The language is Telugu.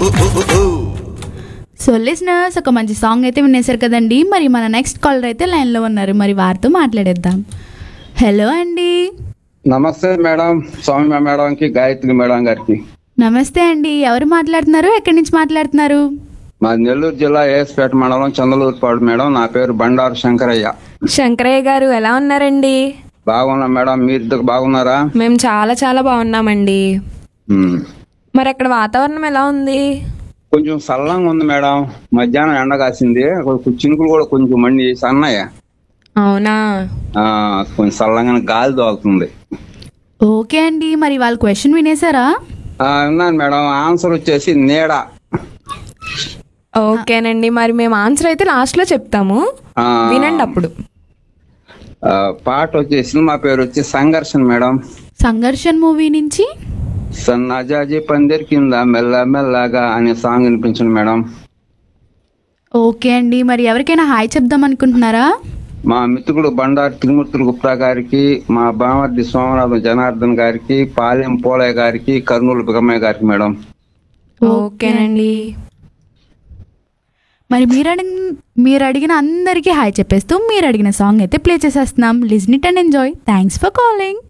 సో లిసనర్స్ ఒక మంచి సాంగ్ అయితే వినేశారు కదండి మరి మన నెక్స్ట్ కాలర్ అయితే లైన్లో ఉన్నారు మరి వారితో మాట్లాడేద్దాం హలో అండి నమస్తే మేడం స్వామి మేడంకి గాయత్రి మేడం గారికి నమస్తే అండి ఎవరు మాట్లాడుతున్నారు ఎక్కడి నుంచి మాట్లాడుతున్నారు మా నెల్లూరు జిల్లా ఏఎస్పేట మండలం చందలూరుపాడు మేడం నా పేరు బండారు శంకరయ్య శంకరయ్య గారు ఎలా ఉన్నారండి బాగున్నా మేడం మీరు ఇద్దరు బాగున్నారా మేము చాలా చాలా బాగున్నామండి ఉమ్. మరి అక్కడ వాతావరణం ఎలా ఉంది కొంచెం చల్లంగా ఉంది మేడం మధ్యాహ్నం ఎండ కాసింది కొంచెం చినుకులు కూడా కొంచెం మండి సన్నయ్య అవునా ఆ, కొంచెం చల్లంగా గాలి తోలుతుంది ఓకే అండి మరి వాళ్ళ క్వశ్చన్ వినేశారా ఆ, విన్నాను మేడం ఆన్సర్ వచ్చేసి నీడ ఓకేనండి మరి మేము ఆన్సర్ అయితే లాస్ట్ లో చెప్తాము ఆ, వినండి అప్పుడు ఆ, పాట వచ్చి సినిమా పేరు వచ్చి సంఘర్షణ మేడం సంఘర్షణ మూవీ నుంచి సన్నజాజి పందిర్ కింద మెల్ల మెల్లగా అనే సాంగ్ వినిపించండి మేడం ఓకే అండి మరి ఎవరికైనా హాయ్ చెప్దాం అనుకుంటున్నారా మా మిత్రుడు బండారు తిరుమూర్తులు గుప్తా గారికి మా బామర్ది సోమనాథం జనార్దన్ గారికి పాలెం పోలయ్య గారికి కర్నూలు బిగమ్మయ్య గారికి మేడం ఓకేనండి మరి మీరు అడిగిన మీరు అడిగిన అందరికీ హాయ్ చెప్పేస్తూ మీరు అడిగిన సాంగ్ అయితే ప్లే చేసేస్తున్నాం listen it and enjoy thanks for calling